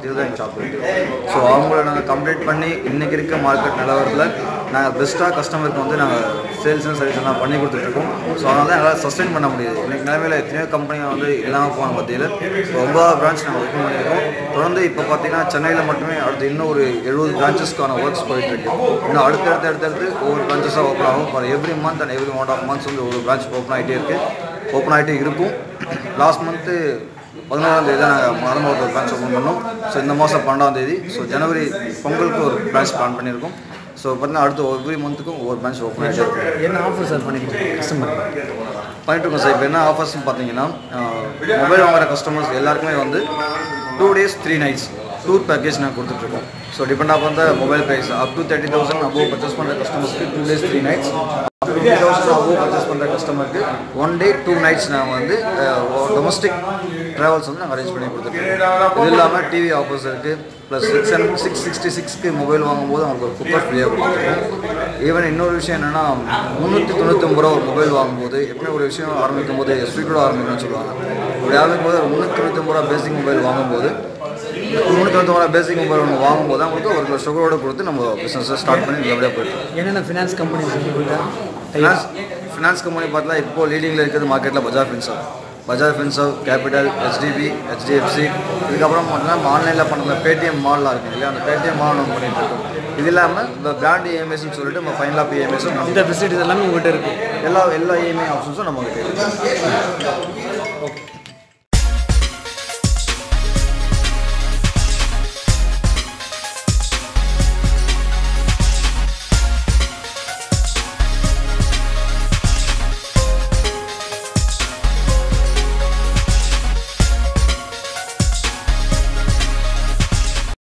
தான் எங்கள் ஷாப் இருக்குது ஸோ அவங்கள நாங்கள் கம்ப்ளீட் பண்ணி இன்றைக்கி இருக்க மார்க்கெட் நிலவரத்தில் நாங்கள் பெஸ்ட்டாக கஸ்டமருக்கு வந்து நாங்கள் சேல்ஸ் அண்ட் சர்வீஸ் எல்லாம் பண்ணி கொடுத்துட்ருக்கோம் ஸோ அதனால தான் எங்களால் சஸ்டெயின் பண்ண முடியுது இன்றைக்கி நிலைமையில் எத்தனையோ கம்பெனிகள் வந்து இல்லாமல் போன மத்தியில் இப்போ ஒன்பதாவது பிரான்ச் நாங்கள் ஓப்பன் பண்ணியிருக்கோம் தொடர்ந்து இப்போ பார்த்தீங்கன்னா சென்னையில் மட்டுமே அடுத்து இன்னும் ஒரு எழுபது பிரான்ச்சஸ்க்கான ஒர்க்ஸ் போயிட்டுருக்கு இன்னும் அடுத்தடுத்து அடுத்தடுத்து ஒவ்வொரு பிரான்ச்சஸாக ஓப்பன் ஆகும் for every month and every one of months வந்து ஒரு பிரான்ச் ஓப்பன் ஆகிட்டே இருக்குது ஓப்பன் ஆகிட்டே இருக்கும் லாஸ்ட் மந்த்து பதினோராம் தேதி தான் நாங்கள் மதமாவட்ட ஒரு பிரான்ச் ஓப்பன் பண்ணோம் ஸோ இந்த மாதம் பன்னெண்டாம் தேதி ஸோ ஜனவரி பொங்கலுக்கு ஒரு பிரான்ச் பிளான் பண்ணியிருக்கோம் ஸோ பார்த்தீங்கன்னா அடுத்து எவ்ரி மந்த்துக்கும் ஒவ்வொரு பிரான்ச் ஓப்பன் ஆகிட்டே இருக்கும் என்ன ஆஃபர் சார் பண்ணிக்கிறீங்க கஸ்டமர் பண்ணிட்டு இருக்கோம் சார் இப்போ என்ன ஆஃபர்ஸ்னு பார்த்தீங்கன்னா மொபைல் வாங்குற கஸ்டமர்ஸ் எல்லாருக்குமே வந்து two days three nights tour package நாங்கள் கொடுத்துட்ருக்கோம் ஸோ டிபெண்ட் ஆஃப் அந்த mobile price up to thirty thousand above purchase பண்ணுற கஸ்டமர்ஸ்க்கு two days three nights fifty thousand above purchase பண்ணுற கஸ்டமருக்கு ஒன் டே டூ நைட்ஸ் நாங்கள் வந்து டொமஸ்டிக் ட்ராவல்ஸ் வந்து நாங்கள் அரேஞ்ச் பண்ணி கொடுத்துருக்கோம் இது இல்லாமல் டிவி ஆஃபர்ஸ் இருக்குது plus six hundred six sixty சிக்ஸ்க்கு மொபைல் வாங்கும்போது அவங்களுக்கு ஒரு குக்கர் ஃப்ரீயாக கொடுத்துருக்கோம் ஈவன் இன்னொரு விஷயம் என்னென்னா முந்நூற்றி தொண்ணூத்தொம்பது ரூபா ஒரு மொபைல் வாங்கும்போது எப்பவுமே ஒரு விஷயம் ஆரம்பிக்கும் போது ஸ்பீக்கரோட ஆரம்பிக்கணும்னு சொல்லுவாங்க அப்படி ஆரம்பிக்கும் போது ஒரு முந்நூற்றி தொண்ணூத்தொம்பது ரூபா பேசிக் மொபைல் வாங்கும்போது முந்நூற்றி தொண்ணூத்தொம்பது ரூபா பேசிக் மொபைல் ஒன்று வாங்கும்போது அவங்களுக்கு ஒரு கிலோ சுகரோட கொடுத்து நம்ம பிஸ்னஸை ஸ்டார்ட் பண்ணி நல்லபடியாக போயிட்டு என்னென்ன ஃபினான்ஸ் கம்பெனிஸ் உங்கள்கிட்ட ஃபினான்ஸ் ஃபினான்ஸ் கம்பெனி பார்த்தா இப்போ லீடிங்கில் இருக்கிறது மார்க்கெட்டில் Bajaj Finserv Bajaj Finserv capital HDB HDFC இதுக்கப்புறம் பார்த்தீங்கன்னா ஆன்லைனில் பண்ணுற பேடிஎம் மால்லாம் இருக்குது இல்லையா அந்த பேடிஎம் மால் நம்ம பண்ணிட்டு இருக்கோம் இது இல்லாமல் இந்த பிராண்ட் இஎம்ஐஸ்னு சொல்லிட்டு நம்ம ஃபைனலாக இஎம்ஐஸும் இந்த ஃபெசிலிட்டிஸ் எல்லாமே உங்கள்கிட்ட இருக்குது எல்லா எல்லா இஎம்ஐ ஆப்ஷன்ஸும் நம்ம கிட்ட இருக்கு